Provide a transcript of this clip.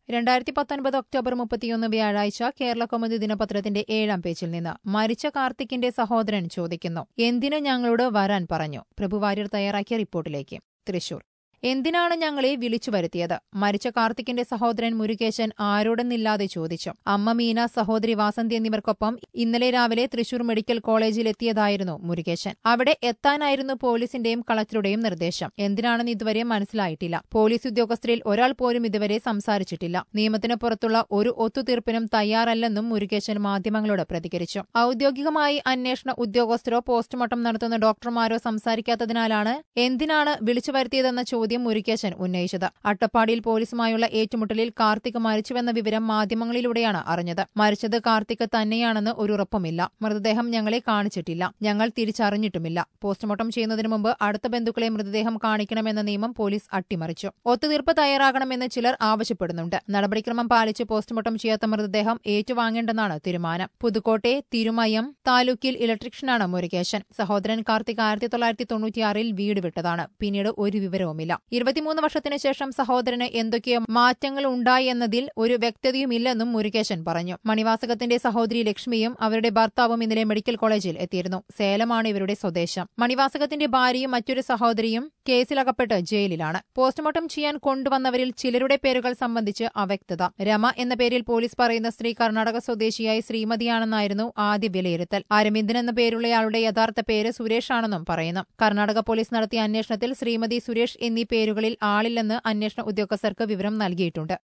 രണ്ടായിരത്തി പത്തൊൻപത് ഒക്ടോബർ മുപ്പത്തിയൊന്ന് വ്യാഴാഴ്ച കേരള കൗമുദി ദിനപത്രത്തിന്റെ ഏഴാം പേജിൽ നിന്ന് മരിച്ച കാർത്തിക്കിന്റെ സഹോദരൻ ചോദിക്കുന്നു എന്തിന് ഞങ്ങളോട് വരാൻ പറഞ്ഞു പ്രഭുവാര്യർ തയ്യാറാക്കിയ റിപ്പോർട്ടിലേക്ക് തൃശൂർ എന്തിനാണ് ഞങ്ങളെ വിളിച്ചു വരുത്തിയത് മരിച്ച കാർത്തിക്കിന്റെ സഹോദരൻ മുരുകേശൻ ആരോടെന്നില്ലാതെ ചോദിച്ചു അമ്മ മീന സഹോദരി വാസന്തി എന്നിവർക്കൊപ്പം ഇന്നലെ രാവിലെ തൃശൂർ മെഡിക്കൽ കോളേജിൽ എത്തിയതായിരുന്നു മുരുകേശൻ അവിടെ എത്താനായിരുന്നു പോലീസിന്റെയും കളക്ടറുടെയും നിർദ്ദേശം എന്തിനാണെന്ന് ഇതുവരെ മനസ്സിലായിട്ടില്ല പോലീസ് ഉദ്യോഗസ്ഥരിൽ ഒരാൾ പോലും ഇതുവരെ സംസാരിച്ചിട്ടില്ല നിയമത്തിന് പുറത്തുള്ള ഒരു ഒത്തുതീർപ്പിനും തയ്യാറല്ലെന്നും മുരുകേശൻ മാധ്യമങ്ങളോട് പ്രതികരിച്ചു ഔദ്യോഗികമായി അന്വേഷണ ഉദ്യോഗസ്ഥരോ പോസ്റ്റ്മോർട്ടം നടത്തുന്ന ഡോക്ടർമാരോ സംസാരിക്കാത്തതിനാലാണ് എന്തിനാണ് വിളിച്ചു വരുത്തിയതെന്ന ചോദ്യം മുരുകേശൻ ഉന്നയിച്ചത് അട്ടപ്പാടിയിൽ പോലീസുമായുള്ള ഏറ്റുമുട്ടലിൽ കാർത്തിക് മരിച്ചുവെന്ന വിവരം മാധ്യമങ്ങളിലൂടെയാണ് അറിഞ്ഞത് മരിച്ചത് കാർത്തിക് തന്നെയാണെന്ന് ഒരു ഉറപ്പുമില്ല മൃതദേഹം ഞങ്ങളെ കാണിച്ചിട്ടില്ല ഞങ്ങൾ തിരിച്ചറിഞ്ഞിട്ടുമില്ല പോസ്റ്റ്മോർട്ടം ചെയ്യുന്നതിന് മുമ്പ് അടുത്ത ബന്ധുക്കളെ മൃതദേഹം കാണിക്കണമെന്ന നിയമം പോലീസ് അട്ടിമറിച്ചു ഒത്തുതീർപ്പ് തയ്യാറാകണമെന്ന് ചിലർ ആവശ്യപ്പെടുന്നുണ്ട് നടപടിക്രമം പാലിച്ച് പോസ്റ്റ്മോർട്ടം ചെയ്യാത്ത മൃതദേഹം ഏറ്റുവാങ്ങേണ്ടെന്നാണ് തീരുമാനം പുതുക്കോട്ടെ തിരുമയം താലൂക്കിൽ ഇലക്ട്രീഷ്യനാണ് മുരുകേശൻ സഹോദരൻ കാർത്തിക് ആയിരത്തി തൊള്ളായിരത്തി തൊണ്ണൂറ്റിയാറിൽ വീട് വിട്ടതാണ് പിന്നീട് ഒരു വിവരവുമില്ല ഇരുപത്തിമൂന്ന് വർഷത്തിന് ശേഷം സഹോദരന് എന്തൊക്കെയോ മാറ്റങ്ങൾ ഉണ്ടായി എന്നതിൽ ഒരു വ്യക്തതയുമില്ലെന്നും മുരുകേശൻ പറഞ്ഞു മണിവാസകത്തിന്റെ സഹോദരി ലക്ഷ്മിയും അവരുടെ ഭർത്താവും ഇന്നലെ മെഡിക്കൽ കോളേജിൽ എത്തിയിരുന്നു സേലമാണ് ഇവരുടെ സ്വദേശം മണിവാസകത്തിന്റെ ഭാര്യയും മറ്റൊരു സഹോദരിയും കേസിലകപ്പെട്ട് ജയിലിലാണ് പോസ്റ്റ്മോർട്ടം ചെയ്യാൻ കൊണ്ടുവന്നവരിൽ ചിലരുടെ പേരുകൾ സംബന്ധിച്ച് അവ്യക്തത രമ എന്ന പേരിൽ പോലീസ് പറയുന്ന സ്ത്രീ കർണാടക സ്വദേശിയായ ശ്രീമതിയാണെന്നായിരുന്നു ആദ്യ വിലയിരുത്തൽ അരവിന്ദൻ എന്ന പേരുള്ളയാളുടെ യഥാർത്ഥ പേര് സുരേഷ് ആണെന്നും പറയുന്നു കർണാടക പോലീസ് നടത്തിയ അന്വേഷണത്തിൽ ശ്രീമതി സുരേഷ് എന്നീ പേരുകളിൽ ആളില്ലെന്ന് അന്വേഷണ ഉദ്യോഗസ്ഥർക്ക് വിവരം നൽകിയിട്ടുണ്ട്